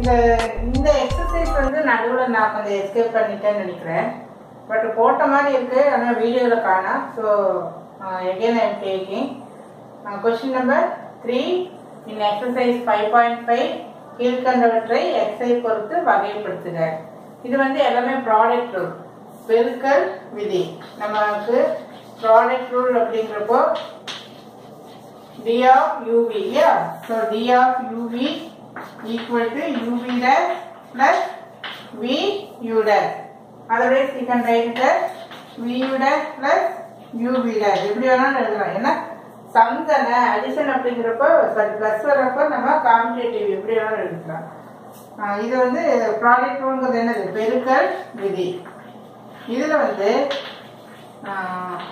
இந்த இந்த எக்ஸசைஸ் வந்து நடுவில் நான் கொஞ்சம் எஸ்கேப் பண்ணிட்டேன்னு நினைக்கிறேன் பட் போட்ட மாதிரி இருக்கு ஆனால் வீடியோவில் காணா so again I am taking question number three in exercise five point five கீழ்கண்டவற்றை எக்ஸை பொறுத்து வகைப்படுத்துக இது வந்து எல்லாமே ப்ராடக்ட் ரூல் பெருக்கல் விதி நமக்கு ப்ராடக்ட் ரூல் அப்படிங்கிறப்போ d of uv yeah so d of uv equal to uv dash plus v u dash otherwise you can write it as v u dash plus uv dash எப்படி வேணாலும் எழுதலாம் ஏன்னா some தானே addition அப்படிங்கிறப்போ sorry plus வரப்போ நம்ம competitive எப்படி வேணாலும் எழுதிக்கலாம் ஆஹ் இது வந்து ப்ராடக்ட் ரூல்ங்கிறது என்னது பெருக்கல் விதி இதுல வந்து ஆஹ்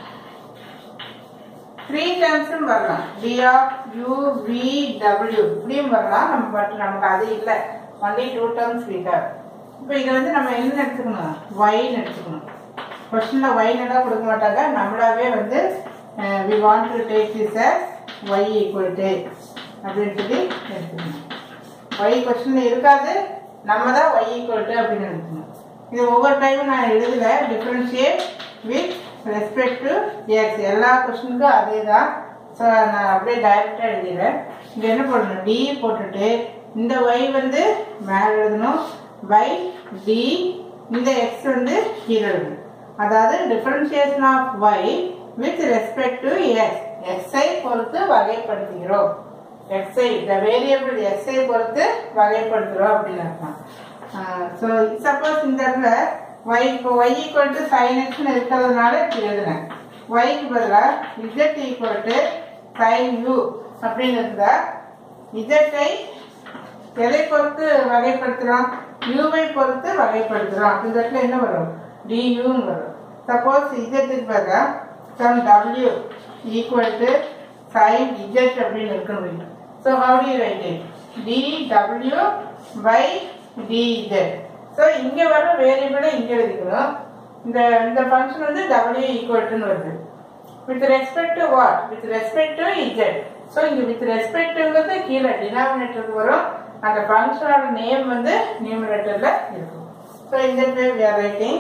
த்ரீ டேர்ம்ஸும் வரலாம் டி ஆஃப் யூ வி டபிள்யூ இப்படியும் வரலாம் நம்ம பட் நமக்கு அது இல்லை only two terms we have இப்போ இதை வந்து நம்ம என்ன எடுத்துக்கணும் ஒய்ன்னு எடுத்துக்கணும் கொஸ்டினில் ஒய்னெல்லாம் கொடுக்க மாட்டாங்க நம்மளாவே வந்து we want to take this as y equal to அப்படின்னு சொல்லி எடுத்துக்கணும் ஒய் கொஸ்டினில் இருக்காது நம்ம தான் ஒய் ஈக்குவல் டு அப்படின்னு எடுத்துக்கணும் இது ஒவ்வொரு டைமும் நான் எழுதல differentiate with respect to x எல்லா கொஸ்டினுக்கும் அதே தான் ஸோ நான் அப்படியே டைரெக்டாக எழுதிடுறேன் இங்கே என்ன போடணும் டி போட்டுட்டு இந்த ஒய் வந்து மேலே எழுதணும் பை டி இந்த எக்ஸ் வந்து கீழே எழுதணும் அதாவது differentiation of y with respect to x எக்ஸை பொறுத்து வகைப்படுத்துகிறோம் எக்ஸை இந்த வேரியபிள் எக்ஸை பொறுத்து வகைப்படுத்துகிறோம் அப்படின்னு அர்த்தம் ஸோ சப்போஸ் இந்த இடத்துல y இப்போ y ஈக்குவல் டு சைன் எக்ஸ்னு இருக்கிறதுனால இப்படி எழுதுனேன் yக்கு பதிலாக z equal to sine u அப்படின்னு இருந்தா z-ஐ எதை பொறுத்து வகைப்படுத்துகிறோம் யூவை பொறுத்து வகைப்படுத்துகிறோம் இந்த இடத்துல என்ன வரும் டியூன்னு வரும் சப்போஸ் இஜெட்டுக்கு பதிலாக சம் டபிள்யூ ஈக்குவல் டு சைன் இஜெட் அப்படின்னு இருக்கணும் so how to write it d டபிள்யூ பை டிஇஜெட் ஸோ இங்கே வர வேரியபிளை இங்கே எழுதிக்கணும் இந்த இந்த ஃபங்க்ஷன் வந்து டபிள்யூ ஈக்குவல்ட்டுன்னு வருது with respect to what with respect to z so இங்கே வித் ரெஸ்பெக்ட்டுங்கிறது கீழே டினாமினேட்டருக்கு வரும் அந்த ஃபங்க்ஷனோட நேம் வந்து நியூமினேட்டரில் இருக்கும் ஸோ இந்த பேர் வி ஆர் ரைட்டிங்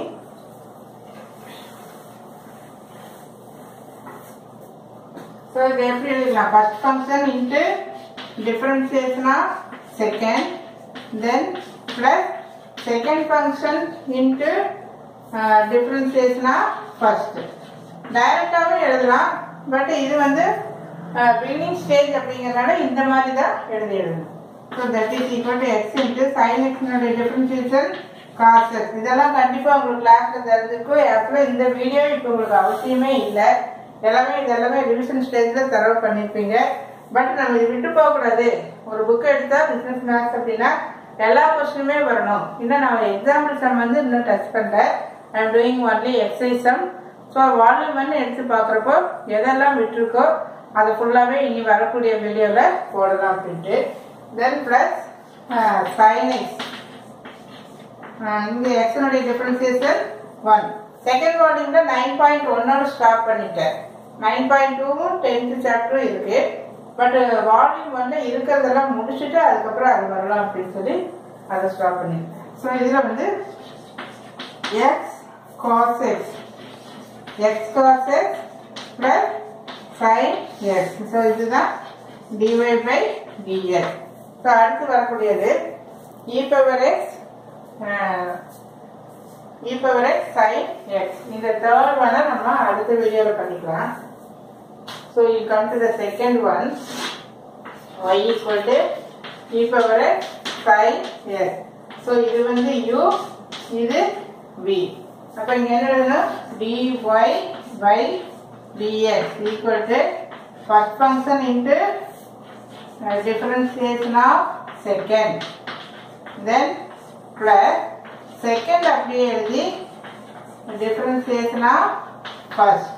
ஸோ இது எப்படி எழுதலாம் first function into differentiation of second then plus second function into differentiation of first டைரக்டாகவே எழுதலாம் பட் இது வந்து பிகினிங் ஸ்டேஜ் அப்படிங்கிறதுனால இந்த மாதிரி தான் எழுதி எழுதணும் so that is equal to x into sine எக்ஸ்னுடைய டிஃபரன்சியேஷன் காஸ் எக்ஸ் இதெல்லாம் கண்டிப்பாக உங்களுக்கு கிளாஸில் தெரிஞ்சிருக்கும் ஆக்சுவலாக இந்த வீடியோ இப்போ உங்களுக்கு அவசியமே இல்லை எல்லாமே இது எல்லாமே ரிவிஷன் ஸ்டேஜில் தரவு பண்ணியிருப்பீங்க பட் நம்ம இது விட்டு போகக்கூடாது ஒரு புக் எடுத்தால் பிஸ்னஸ் மேக்ஸ் அப்படின்னா எல்லா கொஸ்டினுமே வரணும் இன்னும் நான் எக்ஸாம்பிள் சம் வந்து இன்னும் டச் பண்ணல I am doing only exercise sum so volume one எடுத்து பார்க்குறப்போ எதெல்லாம் விட்டுருக்கோ அது ஃபுல்லாகவே இனி வரக்கூடிய வீடியோவில் போடலாம் அப்படின்ட்டு தென் ப்ளஸ் சைன் எக்ஸ் இங்கே எக்ஸனுடைய டிஃபரன்சியேஷன் ஒன் செகண்ட் வால்யூமில் நைன் பாயிண்ட் ஒன்னோட ஸ்டாப் பண்ணிட்டேன் நைன் பாயிண்ட் டூவும் டென்த்து சாப்டரும் இருக்கு பட் வால்யூம் வந்து இருக்கிறதெல்லாம் முடிச்சுட்டு அதுக்கப்புறம் அது வரலாம் அப்படின்னு சொல்லி அதை ஸ்டாப் பண்ணியிருக்கேன் ஸோ இதில் வந்து x cos x x cos x plus sine x so இதுதான் டிஒய் பை டிஎக்ஸ் ஸோ அடுத்து வரக்கூடியது e power x e power x sine x இந்த தேர்ட் ஒன்னை நம்ம அடுத்த வீடியோவில் பண்ணிக்கலாம் so you come to the second one y equal to e power x sine x so இது வந்து யூ இது வி அப்போ இங்கே என்ன எழுதணும் dy by dx equal to first function into differentiation of second then plus second அப்படியே எழுதி differentiation of first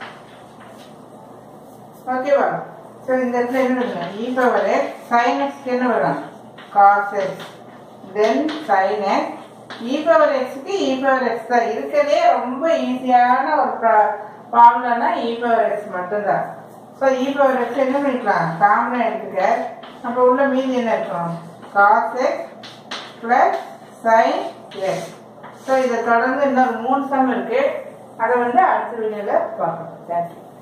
ஓகேவா ஸோ இந்த இடத்துல என்ன எழுதணும் இ பவர் எக்ஸ் சைன் எக்ஸ்க்கு என்ன வரும் cos x then sine x e power எக்ஸுக்கு இ பவர் எக்ஸ் தான் இருக்கிறதே ரொம்ப ஈஸியான ஒரு ஃபார்முலானா இ பவர் எக்ஸ் மட்டும்தான் ஸோ இ பவர் எக்ஸ் என்ன பண்ணிக்கலாம் காமனாக எடுத்துக்க அப்போ உள்ள மீதி என்ன இருக்கும் cos x plus sine x so இதை தொடர்ந்து இன்னொரு மூணு சம் இருக்கு அதை வந்து அடுத்த வீடியோவில் பார்க்கலாம் தேங்க்யூ